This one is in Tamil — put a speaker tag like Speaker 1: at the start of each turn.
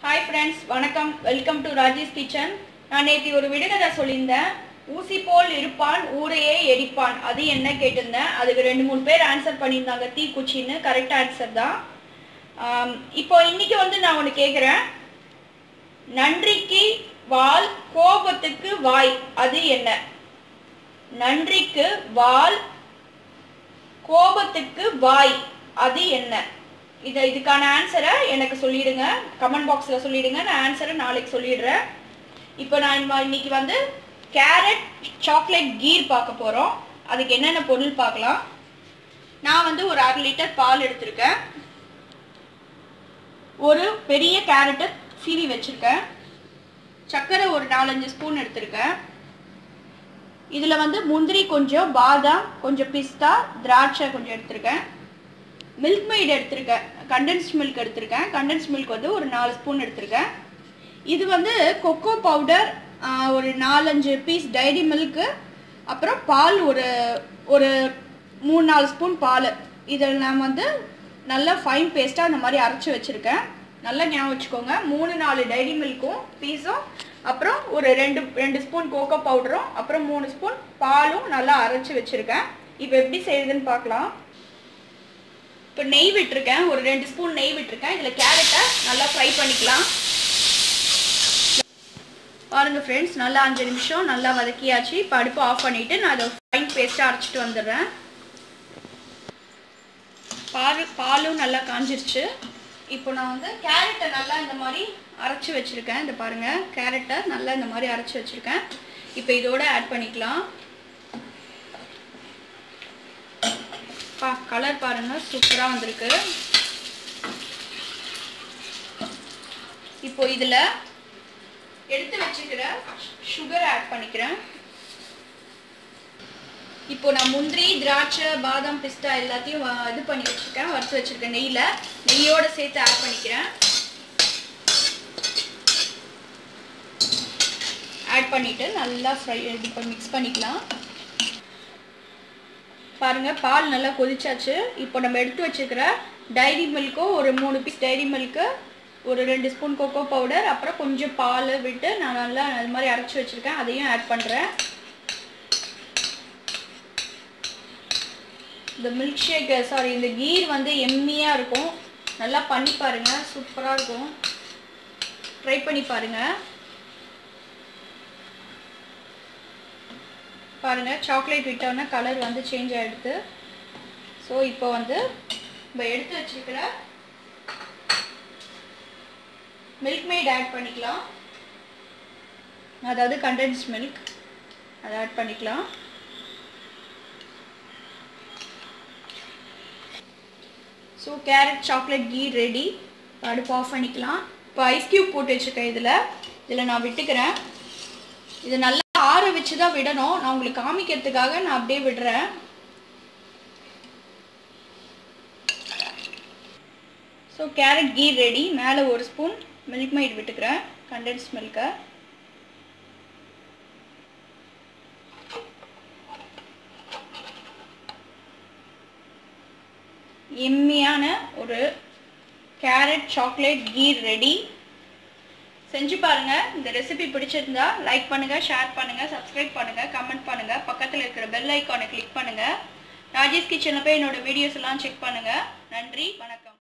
Speaker 1: ஹாய் ஃப்ரெண்ட்ஸ் வணக்கம் வெல்கம் டு ராஜேஷ் கிச்சன் நான் நேற்று ஒரு விடுகதை சொல்லியிருந்தேன் ஊசி போல் இருப்பான் ஊரையே எரிப்பான் அது என்ன கேட்டிருந்தேன் அதுக்கு ரெண்டு மூணு பேர் ஆன்சர் பண்ணியிருந்தாங்க தீக்குச்சின்னு கரெக்ட் ஆன்சர் தான் ஆம், இப்போ இன்னைக்கு வந்து நான் ஒன்று கேட்குறேன் நன்றிக்கு வால் கோபத்துக்கு வாய் அது என்ன நன்றிக்கு வால் கோபத்துக்கு வாய் அது என்ன இதை இதுக்கான ஆன்சரை எனக்கு சொல்லிடுங்க கமெண்ட் பாக்ஸில் சொல்லிடுங்க நான் ஆன்சரை நாளைக்கு சொல்லிடுறேன் இப்போ நான் ம- இன்னைக்கு வந்து கேரட் சாக்லேட் கீர் பார்க்க போகிறோம் அதுக்கு என்னென்ன பொருள் பார்க்கலாம் நான் வந்து ஒரு அரை லிட்டர் பால் எடுத்திருக்கேன் ஒரு பெரிய கேரட்டை சீவி வச்சுருக்கேன் சர்க்கரை ஒரு நாலஞ்சு ஸ்பூன் எடுத்திருக்கேன் இதில் வந்து முந்திரி கொஞ்சம் பாதாம் கொஞ்சம் பிஸ்தா திராட்சை கொஞ்சம் எடுத்திருக்கேன் மில்க் மெய்டு எடுத்திருக்கேன் கண்டென்ஸ்ட் மில்க் எடுத்திருக்கேன் கண்டென்ஸ்ட் மில்க் வந்து ஒரு நாலு ஸ்பூன் எடுத்திருக்கேன் இது வந்து கொக்கோ பவுடர் ஒரு நாலஞ்சு பீஸ் டைரி மில்க்கு அப்புறம் பால் ஒரு ஒரு மூணு நாலு ஸ்பூன் பால் இதில் நான் வந்து நல்லா ஃபைன் பேஸ்ட்டாக அந்த மாதிரி அரைச்சி வச்சுருக்கேன் நல்லா ஞாபகம் வச்சுக்கோங்க மூணு நாலு டைரி மில்க்கும் பீஸும் அப்புறம் ஒரு ரெண்டு ரெண்டு ஸ்பூன் கோகோ பவுடரும் அப்புறம் மூணு ஸ்பூன் பாலும் நல்லா அரைச்சி வச்சுருக்கேன் இப்போ எப்படி செய்யுதுன்னு பார்க்கலாம் இப்போ நெய் விட்டுருக்கேன் ஒரு ரெண்டு ஸ்பூன் நெய் விட்டுருக்கேன் இதில் கேரட்டை நல்லா ஃப்ரை பண்ணிக்கலாம் பாருங்க ஃப்ரெண்ட்ஸ் நல்லா அஞ்சு நிமிஷம் நல்லா வதக்கியாச்சு இப்போ அடுப்பு ஆஃப் பண்ணிவிட்டு நான் அதை ஃபைன் பேஸ்ட்டாக அரைச்சிட்டு வந்துடுறேன் பால் பாலும் நல்லா காஞ்சிருச்சு இப்போ நான் வந்து கேரட்டை நல்லா இந்த மாதிரி அரைச்சி வச்சுருக்கேன் இந்த பாருங்கள் கேரட்டை நல்லா இந்த மாதிரி அரைச்சி வச்சுருக்கேன் இப்போ இதோட ஆட் பண்ணிக்கலாம் பா கலர் பாருங்க சூப்பராக வந்திருக்கு இப்போ இதில் எடுத்து வச்சுக்கிற சுகர் ஆட் பண்ணிக்கிறேன் இப்போ நான் முந்திரி திராட்சை பாதாம் பிஸ்தா எல்லாத்தையும் வ- இது பண்ணி வச்சுருக்கேன் வறுத்து வச்சுருக்கேன் நெய்யில் நெய்யோட சேர்த்து ஆட் பண்ணிக்கிறேன் ஆட் பண்ணிவிட்டு நல்லா ஃப்ரை இது மிக்ஸ் பண்ணிக்கலாம் பாருங்க பால் நல்லா கொதிச்சாச்சு இப்போ நம்ம எடுத்து வச்சுக்கிற டைரி மில்க்கும் ஒரு மூணு பீஸ் டைரி மில்க்கு ஒரு ரெண்டு ஸ்பூன் கொக்கோ பவுடர் அப்புறம் கொஞ்சம் பால் விட்டு நான் நல்லா அது மாதிரி அரைச்சி வச்சுருக்கேன் அதையும் ஆட் பண்ணுறேன் இந்த மில்க் ஷேக் சாரி இந்த கீர் வந்து எம்மியாக இருக்கும் நல்லா பண்ணி பாருங்க சூப்பராக இருக்கும் ட்ரை பண்ணி பாருங்கள் பாருங்க சாக்லேட் விட்டோன்னா கலர் வந்து சேஞ்ச் ஆகிடுது ஸோ இப்போ வந்து நம்ம எடுத்து வச்சிருக்கிற மில்க் மேட் ஆட் பண்ணிக்கலாம் அதாவது கண்டென்ஸ் மில்க் அதை ஆட் பண்ணிக்கலாம் ஸோ கேரட் சாக்லேட் கீ ரெடி அடுப்பு ஆஃப் பண்ணிக்கலாம் இப்போ ஐஸ் கியூப் போட்டு வச்சுருக்கேன் இதில் இதில் நான் விட்டுக்கிறேன் இது நல்லா ஆற வச்சு தான் விடணும் நான் உங்களுக்கு காமிக்கிறதுக்காக நான் அப்படியே விடுறேன் ஸோ கேரட் கீ ரெடி மேலே ஒரு ஸ்பூன் மில்க் மைட் விட்டுக்கிறேன் கண்டென்ஸ் மில்கை எம்மியான ஒரு கேரட் சாக்லேட் கீ ரெடி செஞ்சு பாருங்க இந்த ரெசிபி பிடிச்சிருந்தா லைக் பண்ணுங்க ஷேர் பண்ணுங்க சப்ஸ்கிரைப் பண்ணுங்க கமெண்ட் பண்ணுங்க பக்கத்தில் இருக்கிற பெல் ஐக்கானை கிளிக் பண்ணுங்க ராஜேஷ் கிச்சனில் போய் என்னோட வீடியோஸ் எல்லாம் செக் பண்ணுங்க நன்றி வணக்கம்